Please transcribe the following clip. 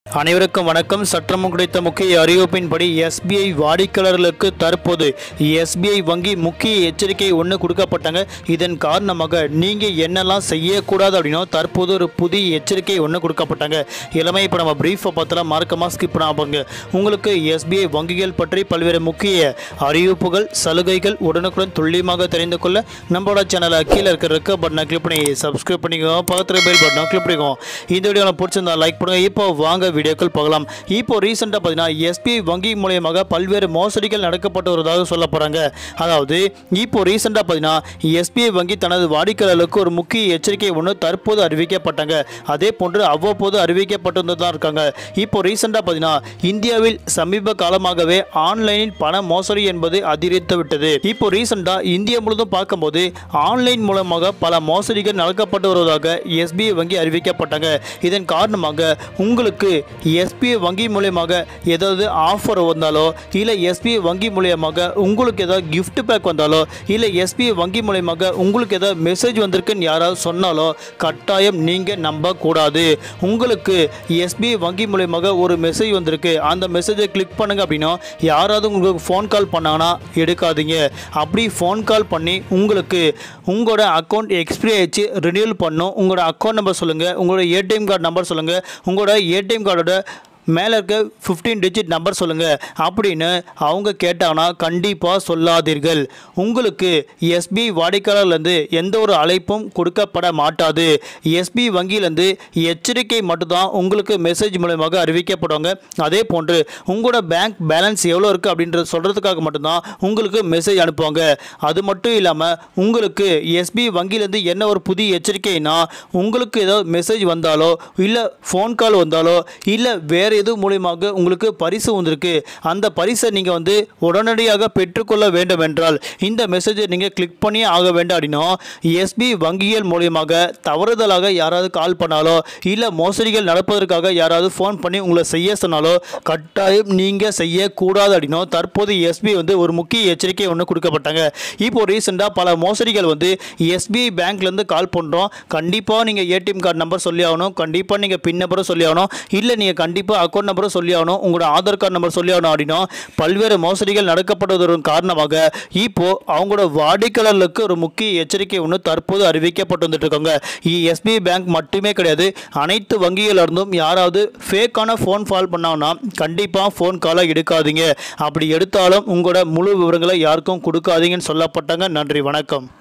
அனைவருக்கும் வணக்கம் சற்றமும் கிடைத்த முக்கிய அறிவிப்பின்படி எஸ்பிஐ வாடிக்கையாளர்களுக்கு தற்போது எஸ்பிஐ வங்கி முக்கிய எச்சரிக்கை ஒன்று கொடுக்கப்பட்டாங்க இதன் காரணமாக நீங்கள் என்னெல்லாம் செய்யக்கூடாது அப்படின்னா தற்போது ஒரு புதிய எச்சரிக்கை ஒன்று கொடுக்கப்பட்டாங்க இளமை இப்போ நம்ம பிரீஃபை பார்த்தலாம் மார்க்கமாக ஸ்கிப் பண்ணாமங்க உங்களுக்கு எஸ்பிஐ வங்கிகள் பற்றி பல்வேறு முக்கிய அறிவிப்புகள் சலுகைகள் உடனுக்குடன் துல்லியமாக தெரிந்து கொள்ள நம்மளோட சேனலை கீழே இருக்கிற இருக்க பட்டனை கிளிக் பண்ணி சப்ஸ்கிரைப் பண்ணிக்கோங்க பக்கத்தில் பெல் பட்டனை கிளிக் பண்ணிக்கோங்க இந்த வீடியோ உங்களுக்கு பிடிச்சிருந்தா லைக் பண்ணுங்க இப்போ வாங்க வீடியோக்கள் பார்க்கலாம் இப்போ ரீசெண்டாக பார்த்தீங்கன்னா எஸ்பிஐ வங்கி மூலியமாக பல்வேறு மோசடிகள் நடக்கப்பட்டு வருவதாக சொல்ல போகிறாங்க அதாவது இப்போ ரீசெண்டாக பார்த்தீங்கன்னா எஸ்பிஐ வங்கி தனது வாடிக்கையாளர்களுக்கு ஒரு முக்கிய எச்சரிக்கை ஒன்று தற்போது அறிவிக்கப்பட்டாங்க அதே போன்று அவ்வப்போது அறிவிக்கப்பட்டு தான் இருக்காங்க இப்போ ரீசெண்டாக பார்த்தீங்கன்னா இந்தியாவில் சமீப காலமாகவே ஆன்லைனில் பண மோசடி என்பது அதிகரித்து விட்டது இப்போ ரீசெண்டாக இந்தியா முழுவதும் பார்க்கும்போது ஆன்லைன் மூலமாக பல மோசடிகள் நடக்கப்பட்டு வருவதாக எஸ்பிஐ வங்கி அறிவிக்கப்பட்டாங்க இதன் காரணமாக உங்களுக்கு எஸ்பிஐ வங்கி மூலியமாக ஏதாவது ஆஃபர் வந்தாலோ இல்லை எஸ்பிஐ வங்கி மூலியமாக உங்களுக்கு ஏதாவது gift பேக் வந்தாலோ இல்லை எஸ்பிஐ வங்கி மூலியமாக உங்களுக்கு ஏதாவது மெசேஜ் வந்திருக்குன்னு யாராவது சொன்னாலோ கட்டாயம் நீங்கள் நம்பக்கூடாது உங்களுக்கு எஸ்பிஐ வங்கி மூலியமாக ஒரு மெசேஜ் வந்திருக்கு அந்த மெசேஜை கிளிக் பண்ணுங்க அப்படின்னா யாராவது உங்களுக்கு ஃபோன் கால் பண்ணாங்கன்னா எடுக்காதீங்க அப்படி ஃபோன் கால் பண்ணி உங்களுக்கு உங்களோட அக்கௌண்ட் எக்ஸ்பிரி ஆயிடுச்சு ரினியூல் பண்ணும் உங்களோட அக்கௌண்ட் நம்பர் சொல்லுங்கள் உங்களோட ஏடிஎம் கார்டு நம்பர் சொல்லுங்கள் உங்களோட ஏடிஎம் கார்டோட மேலே இருக்க ஃபிஃப்டீன் டிஜிட் நம்பர் சொல்லுங்கள் அப்படின்னு அவங்க கேட்டாங்கன்னா கண்டிப்பாக சொல்லாதீர்கள் உங்களுக்கு எஸ்பி வாடிக்கையாளர்லேருந்து எந்த ஒரு அழைப்பும் கொடுக்கப்பட மாட்டாது எஸ்பி வங்கியிலேருந்து எச்சரிக்கை மட்டும்தான் உங்களுக்கு மெசேஜ் மூலமாக அறிவிக்கப்படுவாங்க அதே போன்று உங்களோட பேங்க் பேலன்ஸ் எவ்வளோ இருக்குது அப்படின்றத சொல்கிறதுக்காக மட்டும்தான் உங்களுக்கு மெசேஜ் அனுப்புவாங்க அது மட்டும் இல்லாமல் உங்களுக்கு எஸ்பி வங்கியிலேருந்து என்ன ஒரு புதிய எச்சரிக்கைனா உங்களுக்கு ஏதாவது மெசேஜ் வந்தாலோ இல்லை ஃபோன் கால் வந்தாலோ இல்லை வேறு எது மூலியமாக உங்களுக்கு பரிசு வந்திருக்கு அந்த பரிசை நீங்கள் வந்து உடனடியாக பெற்றுக்கொள்ள வேண்டும் என்றால் இந்த மெசேஜை நீங்கள் கிளிக் பண்ணி ஆக வேண்டும் அப்படின்னா எஸ்பி வங்கிகள் மூலியமாக தவறுதலாக யாராவது கால் பண்ணாலோ இல்லை மோசடிகள் நடப்பதற்காக யாராவது ஃபோன் பண்ணி உங்களை செய்ய சொன்னாலோ கட்டாயம் நீங்கள் செய்யக்கூடாது அப்படின்னா தற்போது எஸ்பி வந்து ஒரு முக்கிய எச்சரிக்கை ஒன்று கொடுக்கப்பட்டாங்க இப்போ ரீசெண்டாக பல மோசடிகள் வந்து எஸ்பிஐ பேங்க்லேருந்து கால் பண்ணுறோம் கண்டிப்பாக நீங்கள் ஏடிஎம் கார்டு நம்பர் சொல்லி ஆகணும் கண்டிப்பாக நீங்கள் பின் நம்பரும் சொல்லி ஆகணும் இல்லை நீங்கள் கண்டிப்பாக அக்கௌண்ட் நம்பரும் சொல்லி ஆகணும் உங்களோட ஆதார் கார்டு நம்பர் சொல்லி ஆகணும் அப்படின்னா பல்வேறு மோசடிகள் நடக்கப்படுவதன் காரணமாக இப்போ அவங்களோட வாடிக்கையாளர்களுக்கு ஒரு முக்கிய எச்சரிக்கை ஒன்று தற்போது அறிவிக்கப்பட்டு வந்துட்டு இருக்காங்க எஸ்பிஐ பேங்க் மட்டுமே கிடையாது அனைத்து வங்கிகள் இருந்தும் யாராவது ஃபேக்கான ஃபோன் கால் பண்ணாங்கன்னா கண்டிப்பாக ஃபோன் காலை எடுக்காதீங்க அப்படி எடுத்தாலும் உங்களோட முழு விவரங்களை யாருக்கும் கொடுக்காதீங்கன்னு சொல்லப்பட்டாங்க நன்றி வணக்கம்